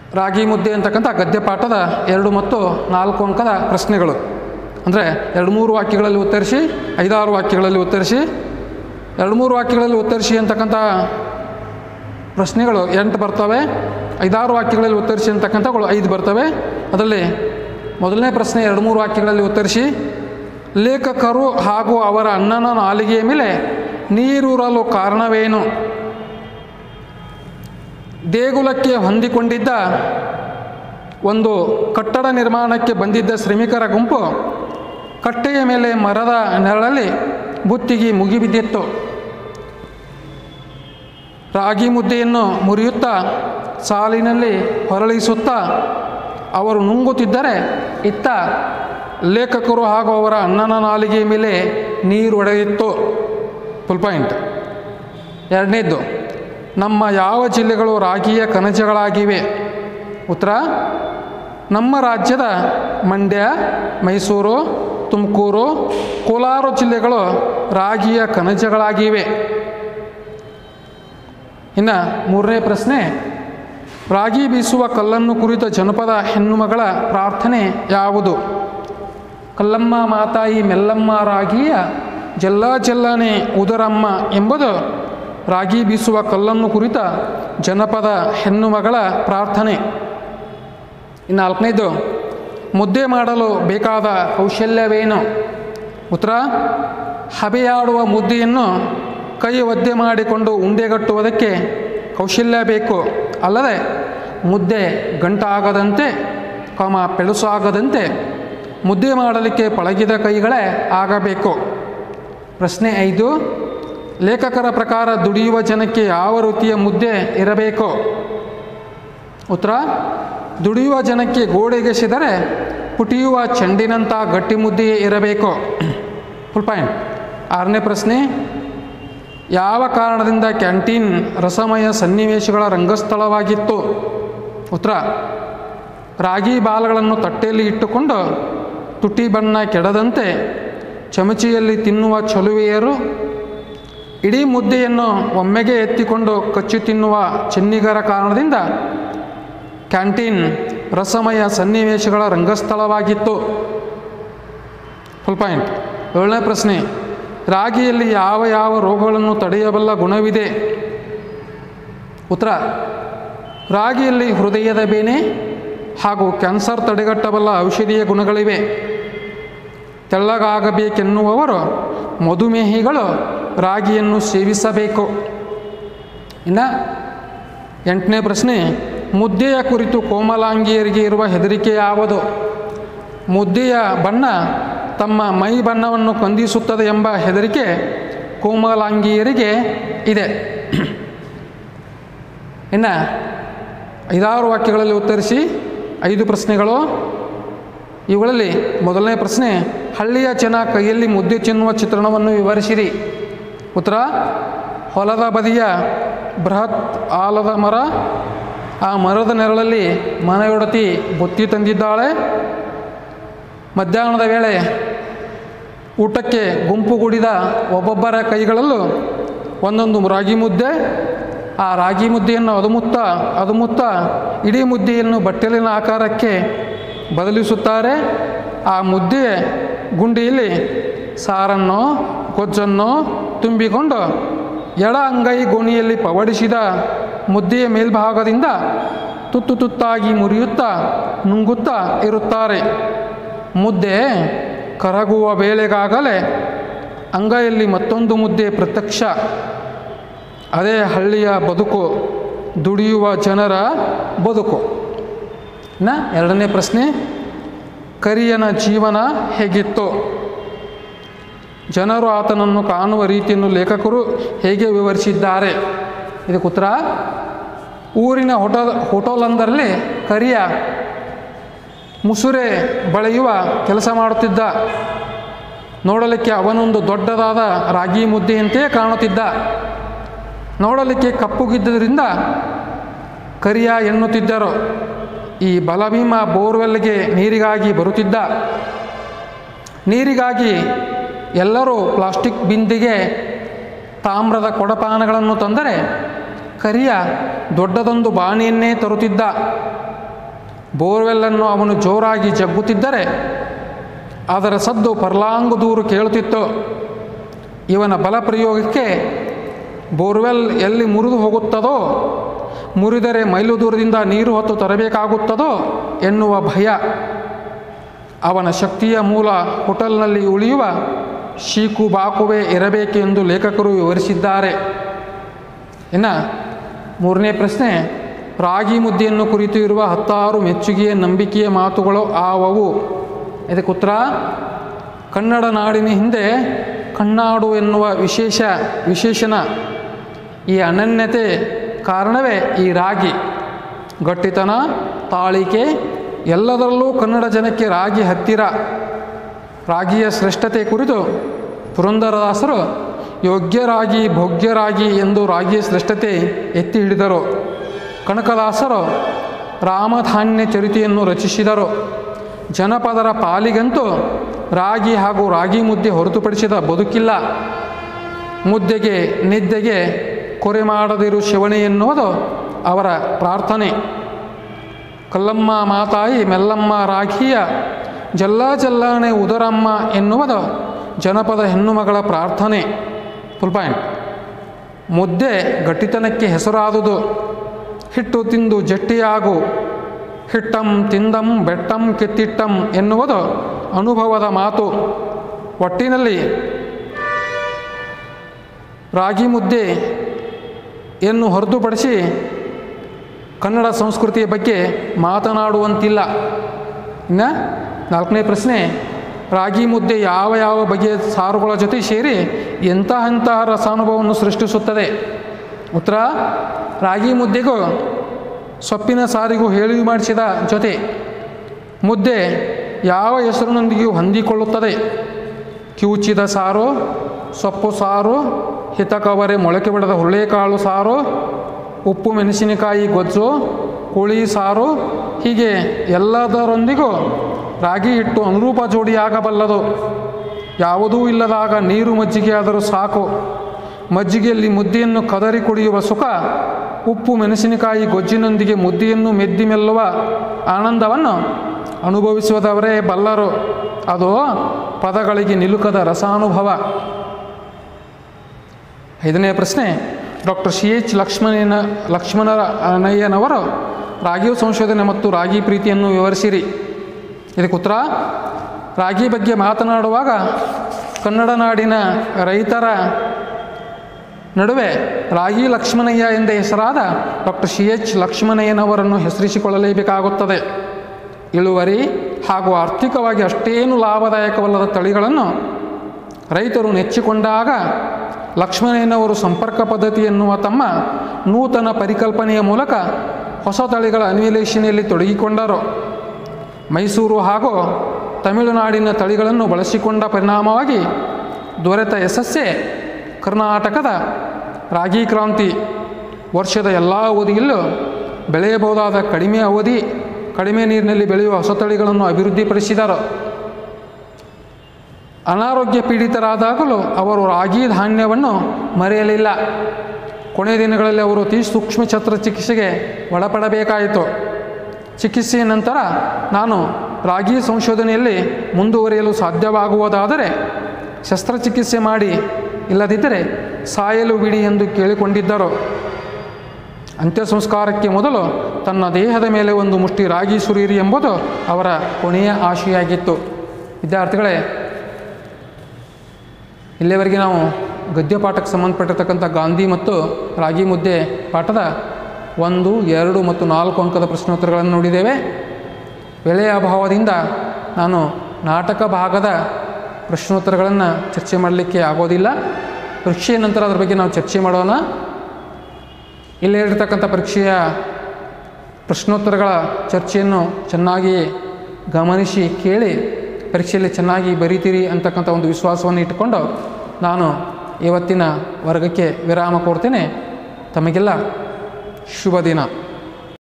ರಾಗಿ ಮುದ್ದೆ ಅಂತಕ್ಕಂಥ ಗದ್ಯಪಾಠದ ಎರಡು ಮತ್ತು ನಾಲ್ಕು ಅಂಕದ ಪ್ರಶ್ನೆಗಳು ಅಂದರೆ ಎರಡು ಮೂರು ವಾಕ್ಯಗಳಲ್ಲಿ ಉತ್ತರಿಸಿ ಐದಾರು ವಾಕ್ಯಗಳಲ್ಲಿ ಉತ್ತರಿಸಿ ಎರಡು ಮೂರು ವಾಕ್ಯಗಳಲ್ಲಿ ಉತ್ತರಿಸಿ ಅಂತಕ್ಕಂಥ ಪ್ರಶ್ನೆಗಳು ಎಂಟು ಬರ್ತವೆ ಐದಾರು ವಾಕ್ಯಗಳಲ್ಲಿ ಉತ್ತರಿಸಿ ಅಂತಕ್ಕಂಥಗಳು ಐದು ಬರ್ತವೆ ಅದರಲ್ಲಿ ಮೊದಲನೇ ಪ್ರಶ್ನೆ ಎರಡು ಮೂರು ವಾಕ್ಯಗಳಲ್ಲಿ ಉತ್ತರಿಸಿ ಲೇಖಕರು ಹಾಗೂ ಅವರ ಅಣ್ಣನ ನಾಲಿಗೆಯ ಮೇಲೆ ನೀರೂರಲು ಕಾರಣವೇನು ದೇಗುಲಕ್ಕೆ ಹೊಂದಿಕೊಂಡಿದ್ದ ಒಂದು ಕಟ್ಟಡ ನಿರ್ಮಾಣಕ್ಕೆ ಬಂದಿದ್ದ ಶ್ರಮಿಕರ ಗುಂಪು ಕಟ್ಟೆಯ ಮೇಲೆ ಮರದ ನೆರಳಲ್ಲಿ ಬುತ್ತಿಗೆ ಮುಗಿಬಿದ್ದಿತ್ತು ರಾಗಿ ಮುದ್ದೆಯನ್ನು ಮುರಿಯುತ್ತಾ ಸಾಲಿನಲ್ಲಿ ಹೊರಳಿಸುತ್ತಾ ಅವರು ನುಂಗುತ್ತಿದ್ದರೆ ಇತ್ತ ಲೇಖಕರು ಹಾಗೂ ಅವರ ಅಣ್ಣನ ನಾಲಿಗೆಯ ಮೇಲೆ ನೀರು ಒಡೆಯಿತ್ತು ಫುಲ್ ಪಾಯಿಂಟ್ ಎರಡನೇದ್ದು ನಮ್ಮ ಯಾವ ಜಿಲ್ಲೆಗಳು ರಾಗಿಯ ಕಣಜಗಳಾಗಿವೆ ಉತ್ತರ ನಮ್ಮ ರಾಜ್ಯದ ಮಂಡ್ಯ ಮೈಸೂರು ತುಮಕೂರು ಕೋಲಾರ ಜಿಲ್ಲೆಗಳು ರಾಗಿಯ ಕಣಜಗಳಾಗಿವೆ ಇನ್ನು ಮೂರನೇ ಪ್ರಶ್ನೆ ರಾಗಿ ಬೀಸುವ ಕಲ್ಲನ್ನು ಕುರಿತ ಜನಪದ ಹೆಣ್ಣುಮಗಳ ಪ್ರಾರ್ಥನೆ ಯಾವುದು ಕಲ್ಲಮ್ಮ ಮಾತಾಯಿ ಮೆಲ್ಲಮ್ಮ ರಾಗಿಯ ಜಲ್ಲ ಜಲ್ಲನೆ ಉದರಮ್ಮ ಎಂಬುದು ರಾಗಿ ಬೀಸುವ ಕಲ್ಲನ್ನು ಕುರಿತ ಜನಪದ ಹೆಣ್ಣುಮಗಳ ಪ್ರಾರ್ಥನೆ ಇನ್ನು ನಾಲ್ಕನೇದು ಮುದ್ದೆ ಮಾಡಲು ಬೇಕಾದ ಕೌಶಲ್ಯವೇನು ಉತ್ತರ ಹಬೆಯಾಡುವ ಮುದ್ದೆಯನ್ನು ಕೈ ಒದ್ದೆ ಮಾಡಿಕೊಂಡು ಉಂಡೆಗಟ್ಟುವುದಕ್ಕೆ ಕೌಶಲ್ಯ ಬೇಕು ಅಲ್ಲದೆ ಮುದ್ದೆ ಗಂಟಾಗದಂತೆ ಕಾಮ ಪೆಳುಸಾಗದಂತೆ ಮುದ್ದೆ ಮಾಡಲಿಕ್ಕೆ ಪಳಗಿದ ಕೈಗಳೇ ಆಗಬೇಕು ಪ್ರಶ್ನೆ ಐದು ಲೇಖಕರ ಪ್ರಕಾರ ದುಡಿಯುವ ಜನಕ್ಕೆ ಯಾವ ರೀತಿಯ ಮುದ್ದೆ ಇರಬೇಕು ಉತ್ತರ ದುಡಿಯುವ ಜನಕ್ಕೆ ಗೋಡೆಗೆಸೆದರೆ ಪುಟಿಯುವ ಚೆಂಡಿನಂಥ ಗಟ್ಟಿ ಮುದ್ದೆಯೇ ಇರಬೇಕು ಫುಲ್ ಪಾಯಿಂಟ್ ಆರನೇ ಪ್ರಶ್ನೆ ಯಾವ ಕಾರಣದಿಂದ ಕ್ಯಾಂಟೀನ್ ರಸಮಯ ಸನ್ನಿವೇಶಗಳ ರಂಗಸ್ಥಳವಾಗಿತ್ತು ಉತ್ತರ ರಾಗಿ ಬಾಲಗಳನ್ನು ತಟ್ಟೆಯಲ್ಲಿ ಇಟ್ಟುಕೊಂಡು ತುಟಿ ಬಣ್ಣ ಕೆಡದಂತೆ ಚಮಚಿಯಲ್ಲಿ ತಿನ್ನುವ ಚಲುವೆಯರು ಇಡೀ ಮುದ್ದೆಯನ್ನು ಒಮ್ಮೆಗೆ ಎತ್ತಿಕೊಂಡು ಕಚ್ಚಿ ತಿನ್ನುವ ಚೆನ್ನಿಗರ ಕಾರಣದಿಂದ ಕ್ಯಾಂಟೀನ್ ರಸಮಯ ಸನ್ನಿವೇಶಗಳ ರಂಗಸ್ಥಳವಾಗಿತ್ತು ಫುಲ್ ಪಾಯಿಂಟ್ ಏಳನೇ ಪ್ರಶ್ನೆ ರಾಗಿಯಲ್ಲಿ ಯಾವ ಯಾವ ರೋಗಗಳನ್ನು ತಡೆಯಬಲ್ಲ ಗುಣವಿದೆ ಉತ್ತರ ರಾಗಿಯಲ್ಲಿ ಹೃದಯದ ಬೇನೆ ಹಾಗೂ ಕ್ಯಾನ್ಸರ್ ತಡೆಗಟ್ಟಬಲ್ಲ ಔಷಧೀಯ ಗುಣಗಳಿವೆ ತೆಳ್ಳಗಾಗಬೇಕೆನ್ನುವವರು ಮಧುಮೇಹಿಗಳು ರಾಗಿಯನ್ನು ಸೇವಿಸಬೇಕು ಇನ್ನು ಎಂಟನೇ ಪ್ರಶ್ನೆ ಮುದ್ದೆಯ ಕುರಿತು ಕೋಮಲಾಂಗಿಯರಿಗೆ ಇರುವ ಹೆದರಿಕೆ ಯಾವುದು ಮುದ್ದೆಯ ಬಣ್ಣ ತಮ್ಮ ಮೈ ಬಣ್ಣವನ್ನು ಕಂದಿಸುತ್ತದೆ ಎಂಬ ಹೆದರಿಕೆ ಕೋಮಲಾಂಗಿಯರಿಗೆ ಇದೆ ಇನ್ನು ಐದಾರು ವಾಕ್ಯಗಳಲ್ಲಿ ಉತ್ತರಿಸಿ ಐದು ಪ್ರಶ್ನೆಗಳು ಇವುಗಳಲ್ಲಿ ಮೊದಲನೇ ಪ್ರಶ್ನೆ ಹಳ್ಳಿಯ ಜನ ಕೈಯಲ್ಲಿ ಮುದ್ದೆ ತಿನ್ನುವ ಚಿತ್ರಣವನ್ನು ವಿವರಿಸಿರಿ ಉತ್ತರ ಹೊಲದ ಬದಿಯ ಬೃಹತ್ ಆಲದ ಮರ ಆ ಮರದ ನೆರಳಲ್ಲಿ ಮನೆಯೊಡತಿ ಬುತ್ತಿ ತಂದಿದ್ದಾಳೆ ಮಧ್ಯಾಹ್ನದ ವೇಳೆ ಊಟಕ್ಕೆ ಗುಂಪುಗೂಡಿದ ಒಬ್ಬೊಬ್ಬರ ಕೈಗಳಲ್ಲೂ ಒಂದೊಂದು ರಾಗಿ ಮುದ್ದೆ ಆ ರಾಗಿ ಮುದ್ದೆಯನ್ನು ಅದುಮುತ್ತ ಅದುಮುತ್ತ ಇಡೀ ಮುದ್ದೆಯನ್ನು ಬಟ್ಟಲಿನ ಆಕಾರಕ್ಕೆ ಬದಲಿಸುತ್ತಾರೆ ಆ ಮುದ್ದೆ ಗುಂಡಿಯಲ್ಲಿ ಸಾರನ್ನು ಗೊಜ್ಜನ್ನು ತುಂಬಿಕೊಂಡು ಎಡ ಅಂಗೈ ಗೋಣಿಯಲ್ಲಿ ಪವಡಿಸಿದ ಮುದ್ದೆಯ ಮೇಲ್ಭಾಗದಿಂದ ತುತ್ತು ತುತ್ತಾಗಿ ಮುರಿಯುತ್ತಾ ನುಂಗುತ್ತಾ ಇರುತ್ತಾರೆ ಮುದ್ದೆ ಕರಗುವ ವೇಳೆಗಾಗಲೇ ಅಂಗೈಯಲ್ಲಿ ಮತ್ತೊಂದು ಮುದ್ದೆ ಪ್ರತ್ಯಕ್ಷ ಅದೇ ಹಳ್ಳಿಯ ಬದುಕು ದುಡಿಯುವ ಜನರ ಬದುಕು ಇನ್ನು ಎರಡನೇ ಪ್ರಶ್ನೆ ಕರಿಯನ ಜೀವನ ಹೇಗಿತ್ತು ಜನರು ಆತನನ್ನು ಕಾಣುವ ರೀತಿಯನ್ನು ಲೇಖಕರು ಹೇಗೆ ವಿವರಿಸಿದ್ದಾರೆ ಇದಕ್ಕೆ ಉತ್ತರ ಊರಿನ ಹೋಟಲ್ ಹೋಟೋಲೊಂದರಲ್ಲಿ ಕರಿಯ ಮುಸುರೆ ಬಳೆಯುವ ಕೆಲಸ ಮಾಡುತ್ತಿದ್ದ ನೋಡಲಿಕ್ಕೆ ಅವನೊಂದು ದೊಡ್ಡದಾದ ರಾಗಿ ಮುದ್ದೆಯಂತೆಯೇ ಕಾಣುತ್ತಿದ್ದ ನೋಡಲಿಕ್ಕೆ ಕಪ್ಪುಗಿದ್ದರಿಂದ ಕರಿಯ ಎನ್ನುತ್ತಿದ್ದರು ಈ ಬಲಭೀಮ ಬೋರ್ವೆಲ್ಗೆ ನೀರಿಗಾಗಿ ಬರುತ್ತಿದ್ದ ನೀರಿಗಾಗಿ ಎಲ್ಲರೂ ಪ್ಲಾಸ್ಟಿಕ್ ಬಿಂದಿಗೆ ತಾಮ್ರದ ಕೊಡಪಾನಗಳನ್ನು ತಂದರೆ ಕರಿಯ ದೊಡ್ಡದೊಂದು ಬಾಣಿಯನ್ನೇ ತರುತ್ತಿದ್ದ ಬೋರ್ವೆಲ್ಲನ್ನು ಅವನು ಜೋರಾಗಿ ಜಗ್ಗುತ್ತಿದ್ದರೆ ಅದರ ಸದ್ದು ಪರ್ಲಾಂಗು ದೂರು ಕೇಳುತ್ತಿತ್ತು ಇವನ ಬಲ ಪ್ರಯೋಗಕ್ಕೆ ಬೋರ್ವೆಲ್ ಎಲ್ಲಿ ಮುರಿದು ಹೋಗುತ್ತದೋ ಮುರಿದರೆ ಮೈಲು ದೂರದಿಂದ ನೀರು ಹೊತ್ತು ತರಬೇಕಾಗುತ್ತದೋ ಎನ್ನುವ ಭಯ ಅವನ ಶಕ್ತಿಯ ಮೂಲ ಹೋಟೆಲ್ನಲ್ಲಿ ಉಳಿಯುವ ಶೀಕು ಬಾಕುವೆ ಇರಬೇಕೆಂದು ಲೇಖಕರು ವಿವರಿಸಿದ್ದಾರೆ ಇನ್ನು ಮೂರನೇ ಪ್ರಶ್ನೆ ರಾಗಿ ಮುದ್ದೆಯನ್ನು ಕುರಿತು ಇರುವ ಹತ್ತಾರು ಮೆಚ್ಚುಗೆಯ ನಂಬಿಕೆಯ ಮಾತುಗಳು ಆವವು ಇದಕ್ಕೆ ಉತ್ತರ ಕನ್ನಡ ನಾಡಿನ ಹಿಂದೆ ಕಣ್ಣಾಡು ಎನ್ನುವ ವಿಶೇಷ ವಿಶೇಷಣ ಈ ಅನನ್ಯತೆ ಕಾರಣವೇ ಈ ರಾಗಿ ಗಟ್ಟಿತನ ತಾಳಿಕೆ ಎಲ್ಲದರಲ್ಲೂ ಕನ್ನಡ ಜನಕ್ಕೆ ರಾಗಿ ಹತ್ತಿರ ರಾಗಿಯ ಶ್ರೇಷ್ಠತೆ ಕುರಿತು ಪುರಂದರದಾಸರು ಯೋಗ್ಯರಾಗಿ ಭೋಗ್ಯರಾಗಿ ಎಂದು ರಾಗಿಯ ಶ್ರೇಷ್ಠತೆ ಎತ್ತಿ ಹಿಡಿದರು ಕನಕದಾಸರು ರಾಮಧಾನ್ಯ ಚರಿತೆಯನ್ನು ರಚಿಸಿದರು ಜನಪದರ ಪಾಲಿಗಂತೂ ರಾಗಿ ಹಾಗೂ ರಾಗಿ ಮುದ್ದೆ ಹೊರತುಪಡಿಸಿದ ಬದುಕಿಲ್ಲ ಮುದ್ದೆಗೆ ನಿದ್ದೆಗೆ ಕೊರೆ ಮಾಡದಿರು ಶಿವಣೆ ಎನ್ನುವುದು ಅವರ ಪ್ರಾರ್ಥನೆ ಕಲ್ಲಮ್ಮ ಮಾತಾಯಿ ಮೆಲ್ಲಮ್ಮ ರಾಖಿಯ ಜಲ್ಲ ಜಲ್ಲಾಣೆ ಉದರಮ್ಮ ಎನ್ನುವುದು ಜನಪದ ಹೆಣ್ಣುಮಗಳ ಪ್ರಾರ್ಥನೆ ಫುಲ್ ಪಾಯಿಂಟ್ ಮುದ್ದೆ ಗಟ್ಟಿತನಕ್ಕೆ ಹೆಸರಾದುದು ಹಿಟ್ಟು ತಿಂದು ಜಟ್ಟಿಯಾಗು ಹಿಟ್ಟಂ ತಿಂದಂ ಬೆಟ್ಟಂ ಕೆತ್ತಿಟ್ಟಂ ಎನ್ನುವುದು ಅನುಭವದ ಮಾತು ಒಟ್ಟಿನಲ್ಲಿ ರಾಗಿ ಮುದ್ದೆ ಎನ್ನು ಹೊರತುಪಡಿಸಿ ಕನ್ನಡ ಸಂಸ್ಕೃತಿಯ ಬಗ್ಗೆ ಮಾತನಾಡುವಂತಿಲ್ಲ ಇನ್ನು ನಾಲ್ಕನೇ ಪ್ರಶ್ನೆ ರಾಗಿ ಮುದ್ದೆ ಯಾವ ಯಾವ ಬಗೆಯ ಸಾರುಗಳ ಜೊತೆ ಸೇರಿ ಎಂತಹ ರಸಾನುಭವವನ್ನು ಸೃಷ್ಟಿಸುತ್ತದೆ ಉತ್ತರ ರಾಗಿ ಮುದ್ದೆಗೂ ಸೊಪ್ಪಿನ ಸಾರಿಗೂ ಹೇಳಿ ಮಾಡಿಸಿದ ಜೊತೆ ಮುದ್ದೆ ಯಾವ ಹೆಸರಿನೊಂದಿಗೂ ಹೊಂದಿಕೊಳ್ಳುತ್ತದೆ ಕಿವುಚಿದ ಸಾರು ಸೊಪ್ಪು ಸಾರು ಹಿತಕವರೆ ಮೊಳಕೆ ಬಿಡದ ಹುರುಳೆಕಾಳು ಸಾರು ಉಪ್ಪು ಮೆಣಸಿನಕಾಯಿ ಗೊಜ್ಜು ಕೋಳಿ ಸಾರು ಹೀಗೆ ಎಲ್ಲದರೊಂದಿಗೂ ರಾಗಿ ಹಿಟ್ಟು ಅನುರೂಪ ಜೋಡಿಯಾಗಬಲ್ಲದು ಯಾವುದೂ ಇಲ್ಲದಾಗ ನೀರು ಮಜ್ಜಿಗೆ ಆದರೂ ಸಾಕು ಮಜ್ಜಿಗೆಯಲ್ಲಿ ಮುದ್ದೆಯನ್ನು ಕದರಿ ಕುಡಿಯುವ ಸುಖ ಉಪ್ಪು ಮೆಣಸಿನಕಾಯಿ ಗೊಜ್ಜಿನೊಂದಿಗೆ ಮುದ್ದೆಯನ್ನು ಮೆದ್ದಿ ಮೆಲ್ಲುವ ಆನಂದವನ್ನು ಅನುಭವಿಸುವುದವರೇ ಬಲ್ಲರು ಅದು ಪದಗಳಿಗೆ ನಿಲುಕದ ರಸಾನುಭವ ಐದನೇ ಪ್ರಶ್ನೆ ಡಾಕ್ಟರ್ ಸಿ ಎಚ್ ಲಕ್ಷ್ಮಣನ ಲಕ್ಷ್ಮಣನಯ್ಯನವರು ರಾಗಿ ಸಂಶೋಧನೆ ಮತ್ತು ರಾಗಿ ಪ್ರೀತಿಯನ್ನು ವಿವರಿಸಿರಿ ಇದಕ್ಕೆ ಉತ್ತರ ರಾಗಿ ಬಗ್ಗೆ ಮಾತನಾಡುವಾಗ ಕನ್ನಡ ನಾಡಿನ ರೈತರ ನಡುವೆ ರಾಗಿ ಲಕ್ಷ್ಮಣಯ್ಯ ಎಂದೇ ಹೆಸರಾದ ಡಾಕ್ಟರ್ ಸಿ ಎಚ್ ಲಕ್ಷ್ಮಣಯ್ಯನವರನ್ನು ಹೆಸರಿಸಿಕೊಳ್ಳಲೇಬೇಕಾಗುತ್ತದೆ ಇಳುವರಿ ಹಾಗೂ ಆರ್ಥಿಕವಾಗಿ ಅಷ್ಟೇನು ಲಾಭದಾಯಕವಲ್ಲದ ತಳಿಗಳನ್ನು ರೈತರು ನೆಚ್ಚಿಕೊಂಡಾಗ ಲಕ್ಷ್ಮಣಯ್ಯನವರು ಸಂಪರ್ಕ ಪದ್ಧತಿ ಎನ್ನುವ ತಮ್ಮ ನೂತನ ಪರಿಕಲ್ಪನೆಯ ಮೂಲಕ ಹೊಸ ತಳಿಗಳ ಅನ್ವೇಷಣೆಯಲ್ಲಿ ತೊಡಗಿಕೊಂಡರು ಮೈಸೂರು ಹಾಗೂ ತಮಿಳುನಾಡಿನ ತಳಿಗಳನ್ನು ಬಳಸಿಕೊಂಡ ಪರಿಣಾಮವಾಗಿ ದೊರೆತ ಯಶಸ್ಸೇ ಕರ್ನಾಟಕದ ರಾಗಿ ಕ್ರಾಂತಿ ವರ್ಷದ ಎಲ್ಲ ಅವಧಿಯಲ್ಲೂ ಬೆಳೆಯಬಹುದಾದ ಕಡಿಮೆ ಅವಧಿ ಕಡಿಮೆ ನೀರಿನಲ್ಲಿ ಬೆಳೆಯುವ ಹೊಸ ತಳಿಗಳನ್ನು ಅಭಿವೃದ್ಧಿಪಡಿಸಿದರು ಅನಾರೋಗ್ಯ ಪೀಡಿತರಾದಾಗಲೂ ಅವರು ರಾಗಿ ಧಾನ್ಯವನ್ನು ಮರೆಯಲಿಲ್ಲ ಕೊನೆಯ ದಿನಗಳಲ್ಲಿ ಅವರು ಅತಿ ಸೂಕ್ಷ್ಮ ಶಸ್ತ್ರಚಿಕಿತ್ಸೆಗೆ ಒಳಪಡಬೇಕಾಯಿತು ಚಿಕಿತ್ಸೆಯ ನಂತರ ನಾನು ರಾಗಿ ಸಂಶೋಧನೆಯಲ್ಲಿ ಮುಂದುವರಿಯಲು ಸಾಧ್ಯವಾಗುವುದಾದರೆ ಶಸ್ತ್ರಚಿಕಿತ್ಸೆ ಮಾಡಿ ಇಲ್ಲದಿದ್ದರೆ ಸಾಯಲು ಬಿಡಿ ಎಂದು ಕೇಳಿಕೊಂಡಿದ್ದರು ಅಂತ್ಯ ಸಂಸ್ಕಾರಕ್ಕೆ ಮೊದಲು ತನ್ನ ದೇಹದ ಮೇಲೆ ಒಂದು ಮುಷ್ಟಿ ರಾಗಿ ಸುರಿಯಿರಿ ಎಂಬುದು ಅವರ ಕೊನೆಯ ಆಶೆಯಾಗಿತ್ತು ವಿದ್ಯಾರ್ಥಿಗಳೇ ಇಲ್ಲಿಯವರೆಗೆ ನಾವು ಗದ್ಯ ಪಾಠಕ್ಕೆ ಸಂಬಂಧಪಟ್ಟಿರ್ತಕ್ಕಂಥ ಗಾಂಧಿ ಮತ್ತು ರಾಗಿ ಮುದ್ದೆ ಪಾಠದ ಒಂದು ಎರಡು ಮತ್ತು ನಾಲ್ಕು ಅಂಕದ ಪ್ರಶ್ನೋತ್ತರಗಳನ್ನು ನೋಡಿದ್ದೇವೆ ವೇಳೆಯ ಅಭಾವದಿಂದ ನಾನು ನಾಟಕ ಭಾಗದ ಪ್ರಶ್ನೋತ್ತರಗಳನ್ನು ಚರ್ಚೆ ಮಾಡಲಿಕ್ಕೆ ಆಗೋದಿಲ್ಲ ಪರೀಕ್ಷೆಯ ನಂತರ ಅದರ ಬಗ್ಗೆ ನಾವು ಚರ್ಚೆ ಮಾಡೋಣ ಇಲ್ಲೇ ಇರತಕ್ಕಂಥ ಪರೀಕ್ಷೆಯ ಪ್ರಶ್ನೋತ್ತರಗಳ ಚರ್ಚೆಯನ್ನು ಚೆನ್ನಾಗಿ ಗಮನಿಸಿ ಕೇಳಿ ಪರೀಕ್ಷೆಯಲ್ಲಿ ಚೆನ್ನಾಗಿ ಬರೀತೀರಿ ಅಂತಕ್ಕಂಥ ಒಂದು ವಿಶ್ವಾಸವನ್ನು ಇಟ್ಟುಕೊಂಡು ನಾನು ಇವತ್ತಿನ ವರ್ಗಕ್ಕೆ ವಿರಾಮ ಕೊಡ್ತೇನೆ ತಮಗೆಲ್ಲ ಶುಭ ದಿನ